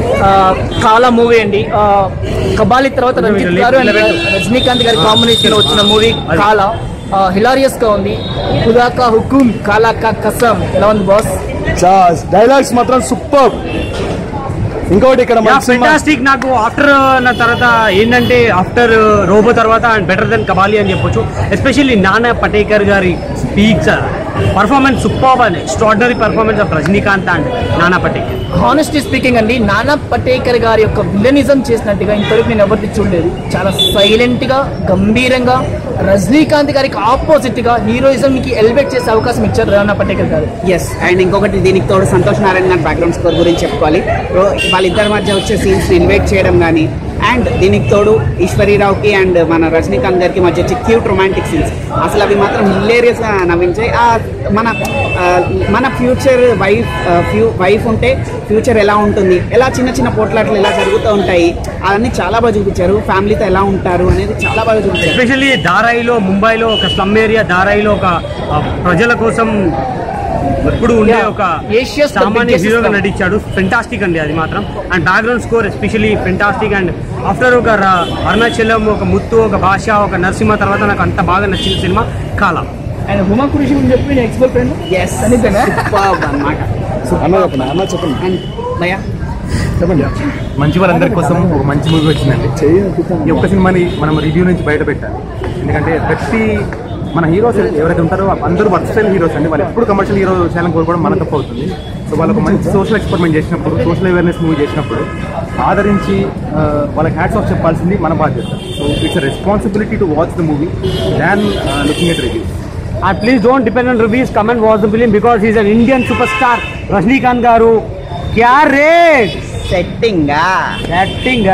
ఆ, కాలా మూవీ అండి ఆ, కబాలి తర్వాత రంజిత్ గారు అండ్ రజనీకాంత్ గారి కాంబినేషన్ వచ్చిన మూవీ కాలా హిలారియస్ గా ఉంది ఖుదాకా హుకుమ్ కాలా కా కసం ఎలా ఉంది బాస్ డైలాగ్స్ మాత్రం సూపర్ ఇంకోటి ఇక్కడ మన సినిమా ఫెంటాస్టిక్ నాకు ఆఫ్టర్ నా తర్వాత ఏంటంటే ఆఫ్టర్ రోబో తర్వాత అండ్ బెటర్ దెన్ కబాలి అని చెప్పొచ్చు ఎస్పెషల్లీ నానా పటేకర్ గారి speaks performance super and extraordinary performance of Rajinikanth and Nana Patekar honesty speaking అండి నానా పటేకర్ గారి యొక్క విలనిజం చేసినట్టుగా ఇంతవరకు నేను ఎవరిని చూడలేదు చాలా సైలెంట్ గా గంభీరంగా రజనీకాంత్ గారికి ఆపోజిట్ గా హీరోయిజం కి ఎలివేట్ చేసే అవకాశం ఇచ్చారు నానా పటేకర్ గారు ఎస్ అండ్ ఇంకొకటి దీనికి తోడు సంతోష్ నారాయణ గారి బ్యాక్గ్రౌండ్ స్కోర్ గురించి చెప్పుకోవాలి రో- వాళ్ళిద్దరి మధ్య వచ్చే సీన్స్ ఇన్వైట్ చేయడం కానీ అండ్ దీనికి తోడు ఈశ్వరీరావుకి అండ్ మన రజనీకాంత్ గారికి మధ్య వచ్చే క్యూట్ రొమాంటిక్ సీన్స్ అసలు అవి మాత్రం హిలేరియస్గా నవ్వించాయి ఆ మన ఆ, మన ఫ్యూచర్ వైఫ్ ఫ్యూ వైఫ్ ఉంటే ఫ్యూచర్ ఎలా ఉంటుంది ఎలా చిన్న చిన్న పోట్లాట్లు ఎలా జరుగుతూ ఉంటాయి అవన్నీ చాలా బాగా చూపించారు ఫ్యామిలీతో ఎలా ఉంటారు అనేది చాలా బాగా చూపించారు ఎస్పెషల్లీ దారాయిలో ముంబైలో ఒక స్లమ్ ఏరియా దారాయిలో ఒక ఆ, ప్రజల కోసం ఎప్పుడు ఉండే Yeah. ఒక Asia's the సామాన్య biggest హీరోగా slum. నటించాడు ఫెంటాస్టిక్ అండి అది మాత్రం and background score especially fantastic and after ఒక ర- అరుణాచలం ఒక ముత్తు ఒక భాష ఒక నరసింహ తర్వాత నాకు అంత బాగా నచ్చిన సినిమా కాలా అండ్ హుమా కురిషి గురించి చెప్పి నేను ఎక్స్ ఫ్రెండ్ ఎస్ అనితేనా అన్నమాట అన్న చెప్పండి అన్న చెప్పండి అండ్ భయ్యా చెప్పండి మంచి వాళ్ళందరి కోసం ఒక మంచి మూవీ వచ్చిందండి ఈ ఒక్క సినిమాని మనం రివ్యూ నుంచి బయట పెట్టాలి ఎందుకంటే ప్రతి మన హీరోస్ ఎవరైతే ఉంటారో అందరూ వర్క్స్టైల్ హీరోస్ అండి వాళ్ళు ఎప్పుడు కమర్షియల్ హీరో చేయాలని కోరుకోవడం మన తప్పు అవుతుంది సో వాళ్ళు ఒక మంచి సోషల్ ఎక్స్పెరిమెంట్ చేసినప్పుడు సోషల్ అవేర్నెస్ మూవీ చేసినప్పుడు ఆదరించి ఆ, వాళ్ళకి హ్యాట్స్ ఆఫ్ చెప్పాల్సింది మన బాధ్యత so it's responsibility to watch the movie than looking at reviews and please don't depend on reviews come and watch the film because is an Indian super star Rajinikanth గారు క్యా rate సెట్టింగా acting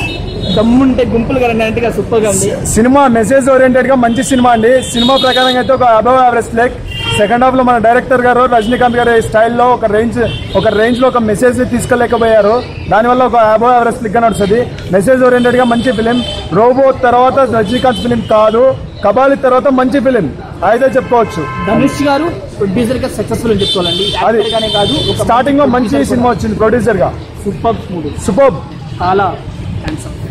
దమ్ముంటే గుంపులు కదా అన్నట్టుగా super గా ఉంది cinema message oriented గా మంచి సినిమా అండి సినిమా ప్రకారంగా అయితే ఒక above average like second half లో మన డైరెక్టర్ గారు రజనీకాంత్ గారి స్టైల్లో ఒక రేంజ్ ఒక రేంజ్ లో ఒక మెసేజ్ తీసుకెళ్లేకపోయారు దానివల్ల ఒక అబవ్ యావరేజ్ క్లిక్ నడుస్తుంది మెసేజ్ ఓరియంటెడ్ గా మంచి ఫిలిం రోబో తర్వాత రజనీకాంత్ ఫిలిం కాదు కబాలి తర్వాత మంచి ఫిలిం అయితే చెప్పుకోవచ్చు ధనుష్ గారు ప్రొడ్యూసర్ గా సక్సెస్ఫుల్ అని చెప్పుకోవాలండి అది యాక్టర్ గానే కాదు ఒక స్టార్టింగ్ లో మంచి సినిమా వచ్చింది ప్రొడ్యూసర్ గా సూపర్ మూవీ సూపర్ చాలా హ్యాండ్సమ్